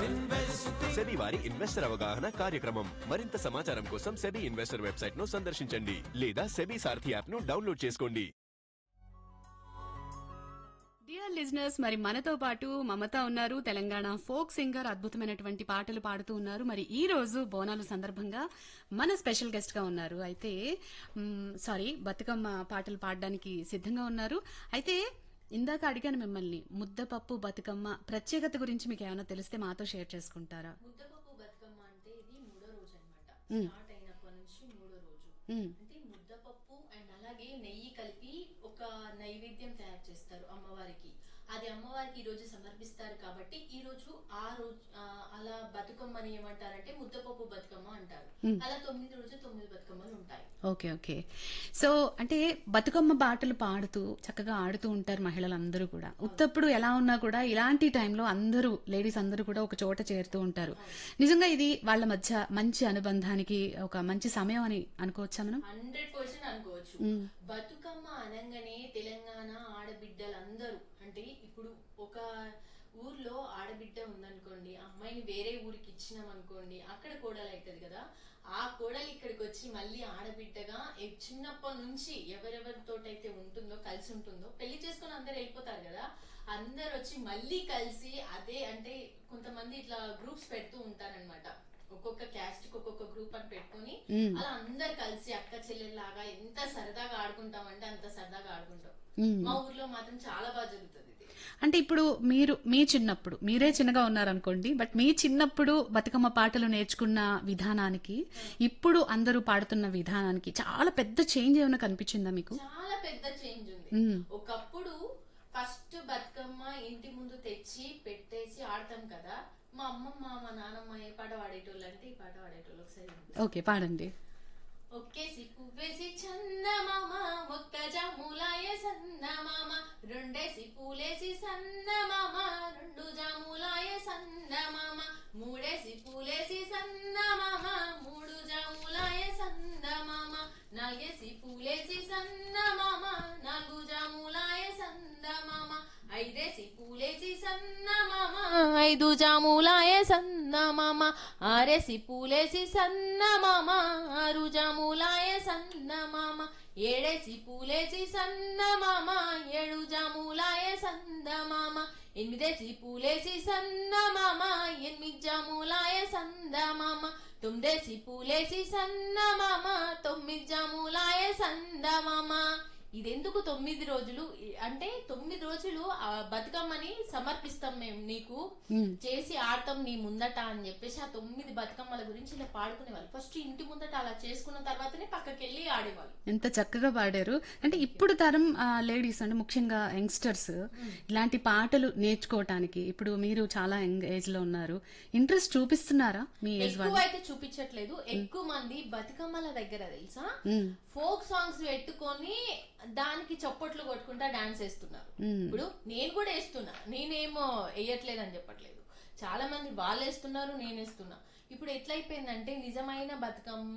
SEBI వారి investor అవగాహన కార్యక్రమం మరింత సమాచారం కోసం సెబీ ఇన్వెస్టర్ వెబ్సైట్ ను సందర్శించండి లేదా సెబీ సారథి యాప్ ను డౌన్లోడ్ చేసుకోండి డియర్ లిజనర్స్ మరి మనతో పాటు మమత ఉన్నారు తెలంగాణ ఫోక్ సింగర్ అద్భుతమైనటువంటి పాటలు పాడుతూ ఉన్నారు మరి ఈ రోజు బోనాల సందర్భంగా మన స్పెషల్ గెస్ట్ గా ఉన్నారు అయితే మ్, సారీ బతుకమ్మ పాటలు పాడడానికి సిద్ధంగా ఉన్నారు అయితే ఇందాక అడిగాను మిమ్మల్ని ముద్దపప్పు బతుకమ్మ ప్రత్యేకత గురించి మీకు ఏమైనా తెలిస్తే మాతో షేర్ చేసుకుంటారా ముద్దపప్పు బతుకమ్మ అంటే ఇది మూడో రోజు అన్నమాట స్టార్ట్ అయినప్పటి నుంచి మూడో రోజు మ్, అంటే ముద్దపప్పు అండ్ అలాగే నెయ్యి కలిపి ఒక నైవేద్యం తయారు చేస్తారు అమ్మవారికి అది అమ్మవారికి ఈ రోజు సమర్పిస్తారు కాబట్టి ఈ రోజు ఆ రోజు ఆ, అలా బతుకమ్మని ఏమంటారంటే ముద్దపప్పు బతుకమ్మ అంటారు అలా తొమ్మిది రోజు తొమ్మిది బతుకమ్మలు ఉంటాయి ఓకే ఓకే సో అంటే బతుకమ్మ పాటలు పాడుతూ చక్కగా ఆడుతూ ఉంటారు మహిళలందరూ కూడా ఉత్తప్పుడు ఎలా ఉన్నా కూడా ఇలాంటి టైంలో అందరూ లేడీస్ అందరూ కూడా ఒక చోట చేరుతూ ఉంటారు నిజంగా ఇది వాళ్ళ మధ్య మంచి అనుబంధానికి ఒక మంచి సమయం అని అనుకోవచ్చా మనం హండ్రెడ్ పర్సెంట్ అనుకోవచ్చు బతుకమ్మ అనగానే తెలంగాణ ఆడబిడ్డలందరూ అంటే ఇప్పుడు ఒక ఊర్లో ఆడబిడ్డ ఉందనుకోండి ఆ అమ్మాయిని వేరే ఊరికి ఇచ్చినాం అనుకోండి అక్కడ కోడలు అవుతుంది కదా ఆ కోడలు ఇక్కడికి వచ్చి మళ్ళీ ఆడబిడ్డగా ఎ- చిన్నప్పటి నుంచి ఎవరెవరితోటైతే ఉంటుందో కలిసి ఉంటుందో పెళ్లి చేసుకుని అందరు వెళ్ళిపోతారు కదా అందరు వచ్చి మళ్ళీ కలిసి అదే అంటే కొంతమంది ఇట్లా గ్రూప్స్ పెడుతూ ఉంటారన్నమాట ఒక్కొక్క క్యాస్ట్ కి ఒక్కొక్క గ్రూప్ అని పెట్టుకొని అలా అందరు కలిసి అక్క చెల్లెల్లాగా ఎంత సరదాగా ఆడుకుంటాం అంటే అంత సరదాగా ఆడుకుంటాం మా ఊర్లో మాత్రం చాలా బాగా జరుగుతుంది ఇది అంటే ఇప్పుడు మీరు మీ చిన్నప్పుడు మీరే చిన్నగా ఉన్నారనుకోండి బట్ మీ చిన్నప్పుడు బతుకమ్మ పాటలు నేర్చుకున్న విధానానికి ఇప్పుడు అందరూ పాడుతున్న విధానానికి చాలా పెద్ద చేంజ్ ఏమైనా కనిపించిందా మీకు చాలా పెద్ద చేంజ్ ఉంది మ్మ్. ఒకప్పుడు ఫస్ట్ బతుకమ్మ ఇంటి ముందు తెచ్చి పెట్టేసి ఆడతాం కదా మా అమ్మమ్మ మా నాన్నమ్మ ఏ పాట పాడేటోళ్ళు అంటే ఈ పాట పాడేటోళ్ళు ఒకసారి వినండి. ఓకే పాడండి ఒక్కేసి పువ్వేసి చందమామ ఒక్క జాములాయ సందమామ రెండేసి పూలేసి సందమామ రెండు జాములాయ సందమామ మూడేసి పూలేసి సందమామ మూడు జాములాయ సందమామ నాలుగేసి పూలేసి సందమామ నాలుగు జాములాయ సందమామ ఐదేసి పూలేసి సన్నమామ ఐదు జాములాయ సన్నమామ ఆరేసి పూలేసి సన్నమామ ఆరు జాములాయ సన్నమామ ఏడేసి పూలేసి సన్నమామ ఏడు జాములాయ సందమామ ఎనిమిదేసి పూలేసి సన్నమామ ఎనిమిది జాములాయ సందమామ తొమ్మిదేసి పూలేసి సన్నమామ తొమ్మిది జాములాయ సందమామ ఇదెందుకు తొమ్మిది రోజులు ఈ- అంటే తొమ్మిది రోజులు ఆ బతుకమ్మని సమర్పిస్తాం మేము నీకు చేసి ఆడతాం నీ ముందట అని చెప్పేసి ఆ తొమ్మిది బతుకమ్మల గురించి ఇలా పాడుకునేవాళ్ళు ఫస్ట్ ఇంటి ముందట అలా చేసుకున్న తర్వాతనే పక్కకి వెళ్ళి ఆడేవాళ్ళు ఎంత చక్కగా పాడారు అంటే ఇప్పుడు తరం లేడీస్ అంటే ముఖ్యంగా యంగ్స్టర్స్ ఇలాంటి పాటలు నేర్చుకోవటానికి ఇప్పుడు మీరు చాలా యంగ్ ఏజ్ లో ఉన్నారు ఇంట్రెస్ట్ చూపిస్తున్నారా మీ ఏజ్ ఎక్కువ అయితే చూపించట్లేదు ఎక్కువ మంది బతుకమ్మల దగ్గర తెలుసా ఫోక్ సాంగ్స్ పెట్టుకొని దానికి చప్పట్లు కొట్టుకుంటా డాన్స్ వేస్తున్నారు ఇప్పుడు నేను కూడా వేస్తున్నా నేనేమో వేయట్లేదు అని చెప్పట్లేదు చాలా మంది వాళ్ళు వేస్తున్నారు నేను వేస్తున్నా ఇప్పుడు ఎట్లయిపోయిందంటే నిజమైన బతుకమ్మ